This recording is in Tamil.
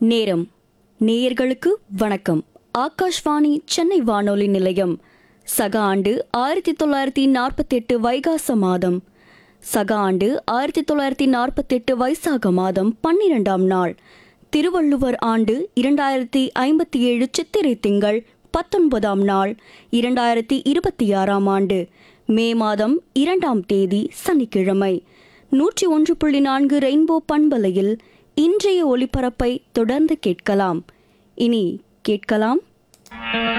நேரம் நேயர்களுக்கு வணக்கம் ஆகாஷ்வாணி சென்னை வானொலி நிலையம் சக ஆண்டு ஆயிரத்தி தொள்ளாயிரத்தி நாற்பத்தெட்டு வைகாச மாதம் சக ஆண்டு ஆயிரத்தி தொள்ளாயிரத்தி நாற்பத்தெட்டு வைசாக மாதம் பன்னிரெண்டாம் நாள் திருவள்ளுவர் ஆண்டு இரண்டாயிரத்தி ஐம்பத்தி ஏழு சித்திரை திங்கள் பத்தொன்பதாம் நாள் இரண்டாயிரத்தி இருபத்தி ஆறாம் ஆண்டு மே மாதம் இரண்டாம் தேதி சனிக்கிழமை நூற்றி ஒன்று புள்ளி நான்கு ரெயின்போ பண்பலையில் இன்றைய ஒளிபரப்பை தொடர்ந்து கேட்கலாம் இனி கேட்கலாம்